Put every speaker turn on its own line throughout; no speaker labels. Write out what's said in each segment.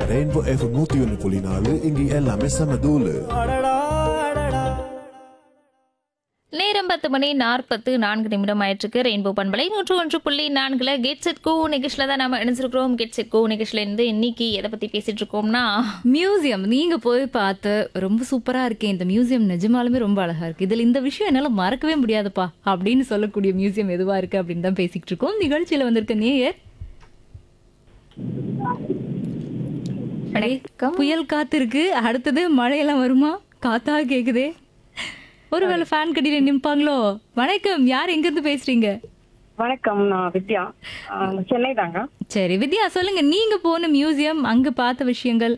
Rainbow F நூத்தி ஒன்னு புள்ளி நாலு இங்க எல்லாமே செம தூளு
நேரம் பத்து மணி நாற்பத்து நான்கு நிமிடம் ஆயிற்றுக்கு ரெயின்போ பண்பலை நூற்று ஒன்று புள்ளி நான்குல கெட் செட் கோ நிகழ்ச்சியில் தான் நம்ம இணைஞ்சிருக்கிறோம் கெட் செட் கோ நிகழ்ச்சியில இருந்து இன்னைக்கு எதை பத்தி பேசிட்டு இருக்கோம்னா
மியூசியம் நீங்க போய் பார்த்து ரொம்ப சூப்பரா இருக்கே இந்த மியூசியம் நிஜமாலுமே ரொம்ப அழகா இருக்கு இதுல இந்த விஷயம் என்னால மறக்கவே முடியாதுப்பா அப்படின்னு சொல்லக்கூடிய மியூசியம் எதுவா இருக்கு அப்படின்னு தான் பேசிக்கிட்டு இருக்கோம் நிகழ்ச்சியில வந்திருக்க நேயர்
வணக்கம்.
புயல் காத்து இருக்கு அடுத்தது மழையெல்லாம் வருமா காத்தா கேக்குதே ஒருவேளை ஃபேன் கடியில நிப்பாங்களோ வணக்கம் யார் எங்க இருந்து பேசுறீங்க
வணக்கம் நான் வித்யா ஆஹ் சென்னை தாங்க
சரி வித்யா சொல்லுங்க நீங்க போன மியூசியம் அங்க பார்த்த விஷயங்கள்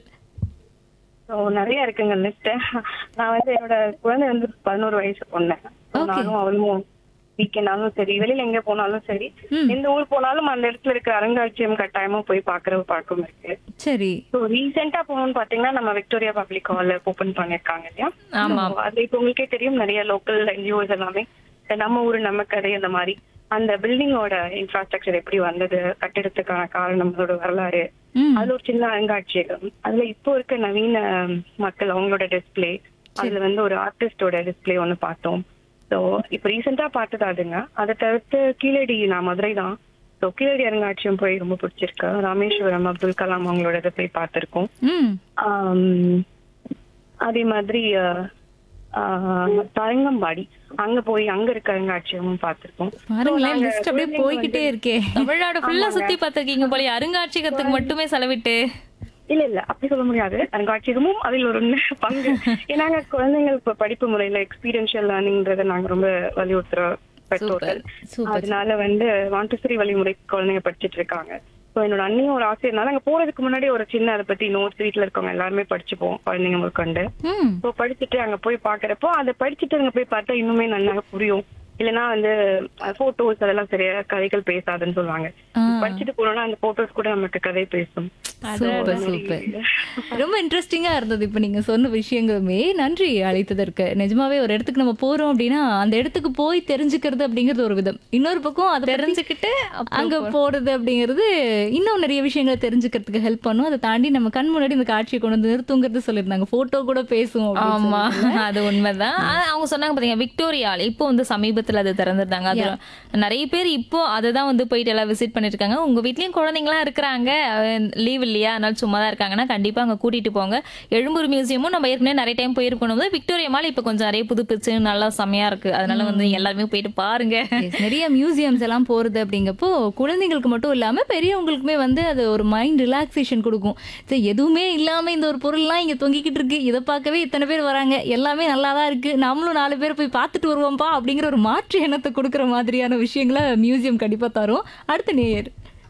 ஸோ நிறைய இருக்குங்க லிஸ்ட் நான் வந்து என்னோட குழந்தை வந்து பதினோரு வயசு பொண்ணு So,
Okay.
நானும் அவளும் வீக்கெண்டாலும் சரி வெளியில எங்க போனாலும் சரி எந்த ஊர் போனாலும் அந்த இடத்துல இருக்க அருங்காட்சியம் கட்டாயமா போய் பாக்குற பழக்கம் இருக்கு
சரி
ஸோ ரீசெண்டா போகணும்னு பாத்தீங்கன்னா நம்ம விக்டோரியா பப்ளிக் ஹால் ஓபன் பண்ணிருக்காங்க இல்லையா
ஆமா.
So, அது இப்போ உங்களுக்கே தெரியும் நிறைய லோக்கல் என்ஜிஓஸ் எல்லாமே இந்த நம்ம ஊரு நம்ம கதை அந்த மாதிரி அந்த பில்டிங்கோட இன்ஃப்ராஸ்ட்ரக்சர் எப்படி வந்தது கட்டிடத்துக்கான காரணம் அதோட வரலாறு
ம்
அதுல ஒரு சின்ன அருங்காட்சியகம் அதுல இப்போ இருக்க நவீன மக்கள் அவங்களோட டிஸ்ப்ளே அதுல வந்து ஒரு ஆர்டிஸ்டோட டிஸ்ப்ளே ஒன்னு பார்த்தோம் ஸோ இப்போ ரீசெண்டா பார்த்தது அதுங்க அதை தவிர்த்து கீழடி நான் மதுரை தான் ஸோ கீழடி அருங்காட்சியம் போய் ரொம்ப பிடிச்சிருக்கு ராமேஸ்வரம் அப்துல் கலாம் அவங்களோட இதை போய் பார்த்திருக்கோம்
ம்
ஆம், அதே மாதிரி அஹ், ஆஹ், தரங்கம்பாடி அங்க போய் அங்க இருக்க அருங்காட்சியகமும் பார்த்திருக்கோம்
பாருங்களேன் லிஸ்ட் அப்படியே போய்கிட்டே இருக்கே
தமிழ்நாடு ஃபுல்லா சுத்தி பார்த்திருக்கீங்க போல அருங்காட்சியகத்துக்கு மட்டுமே செலவிட்டு
இல்ல இல்ல அப்படி சொல்ல முடியாது அருங்காட்சியகமும் அதில் ஒரு பங்கு ஏன்னா குழந்தைங்களுக்கு இப்ப படிப்பு முறையில எக்ஸ்பீரியன்ஷியல் லேர்னிங்ன்றத நாங்க ரொம்ப வலியுறுத்துற பெற்றோர்கள்
சூப்பர்
அதனால வந்து மாண்டசரி வழிமுறை குழந்தைங்க படிச்சிட்டு இருக்காங்க ஸோ என்னோட அண்ணியும் ஒரு ஆசிரியர்னால அங்க போறதுக்கு முன்னாடி ஒரு சின்ன அதை பத்தி நோட்ஸ் வீட்ல இருக்கவங்க எல்லாருமே படிச்சுப்போம் குழந்தைங்க முதற்கொண்டு
ம்
ஸோ படிச்சுட்டு அங்க போய் பாக்குறப்போ அதை படிச்சுட்டு அங்க போய் பார்த்தா இன்னுமே நல்லா புரியும் இல்லைன்னா வந்து போட்டோஸ் அதெல்லாம் சரியா கதைகள் பேசாதுன்னு சொல்லுவாங்க
ஆ.
படிச்சுட்டு போனோம்னா அந்த போட்டோஸ் கூட நமக்கு கதை பேசும்
சூப்பர் சூப்பர் ரொம்ப இன்ட்ரெஸ்டிங்கா இருந்தது இப்ப நீங்க சொன்ன விஷயங்களுமே நன்றி அழைத்ததற்கு நிஜமாவே ஒரு இடத்துக்கு நம்ம போறோம் அப்படின்னா அந்த இடத்துக்கு போய் தெரிஞ்சுக்கிறது அப்படிங்கிறது ஒரு விதம் இன்னொரு பக்கம் அதை பத்தி
தெரிஞ்சுக்கிட்டு அப்புறம்
அங்க போறது அப்படிங்கிறது இன்னும் நிறைய விஷயங்களை தெரிஞ்சுக்கிறதுக்கு ஹெல்ப் பண்ணும் அதை தாண்டி நம்ம கண் முன்னாடி இந்த காட்சியை கொண்டு வந்து நிறுத்துங்கிறது சொல்லியிருந்தாங்க போட்டோ கூட பேசும் அப்படின்னு
ஆமா
சொல்லி.
அது உண்மைதான் ஆனா, அவங்க சொன்னாங்க பாத்தீங்க விக்டோரியால இப்போ வந்து சமீபத்துல அது திறந்திருந்தாங்க அது நிறைய பேர் இப்போ அதை தான் வந்து போயிட்டு எல்லாம் விசிட் பண்ணிட்டு இருக்காங்க உங்க வீட்லயும் குழந்தைங்களாம் இருக்கிறாங்க லீவ் இல்லையா அதனால சும்மா தான் இருக்காங்கன்னா கண்டிப்பா அங்க கூட்டிட்டு போங்க எழும்பூர் மியூசியமும் நம்ம ஏற்கனவே நிறைய டைம் போயிருக்கணும் போது விக்டோரியா மால் இப்போ கொஞ்சம் நிறைய புதுப்பிச்சு நல்லா செமையா இருக்கு அதனால வந்து எல்லாருமே போயிட்டு பாருங்க
Yes, நிறைய மியூசியம்ஸ் எல்லாம் போறது அப்படிங்கப்போ குழந்தைங்களுக்கு மட்டும் இல்லாம பெரியவங்களுக்குமே வந்து அது ஒரு மைண்ட் ரிலாக்ஸேஷன் கொடுக்கும் சரி, எதுவுமே இல்லாம இந்த ஒரு பொருள்லாம் இங்க தொங்கிக்கிட்டு இருக்கு இதை பார்க்கவே இத்தனை பேர் வராங்க எல்லாமே நல்லா தான் இருக்கு நம்மளும் நாலு பேர் போய் பார்த்துட்டு வருவோம்ப்பா அப்படிங்கிற ஒரு மாற்று எண்ணத்தை கொடுக்குற மாதிரியான விஷயங்களை மியூசியம் கண்டிப்பா தரும் அடுத்த நேயர்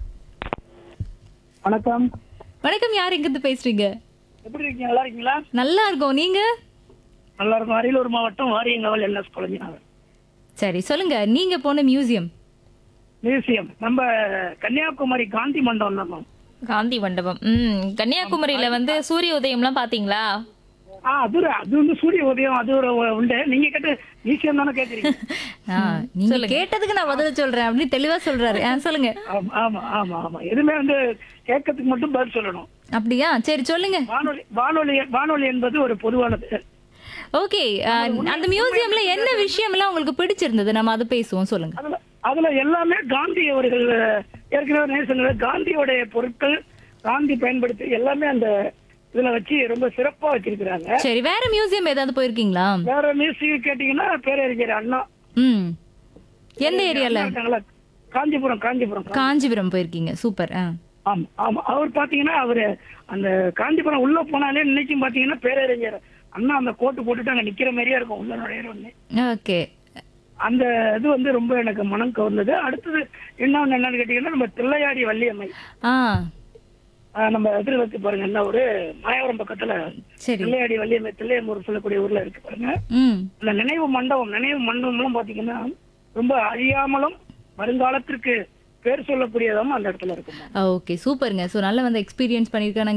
வணக்கம்
வணக்கம் யார் எங்கிருந்து பேசுறீங்க
எப்படி இருக்கீங்க நல்லா இருக்கீங்களா
நல்லா இருக்கோம் நீங்க
நல்லா இருக்கும் அரியலூர் மாவட்டம் வாரியங்கவல் என்எஸ் குழந்தைங்க
சரி சொல்லுங்க நீங்க போன மியூசியம்
மியூசியம் நம்ம கன்னியாகுமரி காந்தி மண்டபம் தான் மேம்.
காந்தி மண்டபம் ம் கன்னியாகுமரியில வந்து சூரிய உதயம்லாம் பாத்தீங்களா
ஆ அது ஒரு- அது வந்து சூரிய உதயம் அது ஒரு உண்டு நீங்க கேட்ட மியூசியம் தானே கேக்குறீங்க
ஆ, நீங்க கேட்டதுக்கு நான் பதில் சொல்றேன் அப்படின்னு தெளிவா சொல்றாரு ஆ, சொல்லுங்க
ஆமா ஆமா ஆமா ஆமா எதுவுமே வந்து கேட்கறதுக்கு மட்டும் பதில் சொல்லணும்
அப்படியா சரி சொல்லுங்க
வானொலி வானொலி வானொலி என்பது ஒரு பொதுவானது
ஓகே அந்த மியூசியம்ல என்ன விஷயம் எல்லாம் உங்களுக்கு பிடிச்சிருந்தது நம்ம அதை பேசுவோம் சொல்லுங்க
அதுல அதுல எல்லாமே காந்தி அவர்கள் ஏற்கனவே நேசங்கள காந்தியோடைய பொருட்கள் காந்தி பயன்படுத்தி எல்லாமே அந்த இதுல வச்சு ரொம்ப சிறப்பா வச்சிருக்கிறாங்க
சரி வேற மியூசியம் ஏதாவது போயிருக்கீங்களா
வேற மியூசிக் கேட்டீங்கன்னா பேரறிஞர் அண்ணா
ம் எந்த ஏரியால
இருக்காங்களா? காஞ்சிபுரம் காஞ்சிபுரம்
காஞ்சிபுரம் போயிருக்கீங்க சூப்பர் ஆ
ஆமா ஆமா அவர் பாத்தீங்கன்னா அவரு அந்த காஞ்சிபுரம் உள்ள போனாலே இன்னைக்கும் பாத்தீங்கன்னா பேரறிஞர் அண்ணா அந்த கோட்டு போட்டுட்டு அங்க நிக்கிற மாதிரியே இருக்கும் உள்ள நுழையிறோன்னு
ஓகே
அந்த இது வந்து ரொம்ப எனக்கு மனம் கவர்ந்தது அடுத்தது இன்னொன்னு என்னன்னு கேட்டீங்கன்னா நம்ம தில்லையாடி வள்ளியம்மை
ஆ
ஆஹ் நம்ம எதிர வச்சு பாருங்க என்ன ஒரு மாயவரம் பக்கத்துல
சரி
தில்லையாடி வள்ளியம்மை தில்லையம்பூர் சொல்லக்கூடிய ஊர்ல இருக்கு பாருங்க
ம்
அந்த நினைவு மண்டபம் நினைவு மண்டபம்லாம் பாத்தீங்கன்னா ரொம்ப அழியாமலும் வருங்காலத்திற்கு பேர் சொல்லக்கூடியதும் அந்த இடத்துல இருக்கும்
ஓகே சூப்பருங்க ஸோ நல்லா வந்து எக்ஸ்பீரியன்ஸ் பண்ணியிருக்கேன்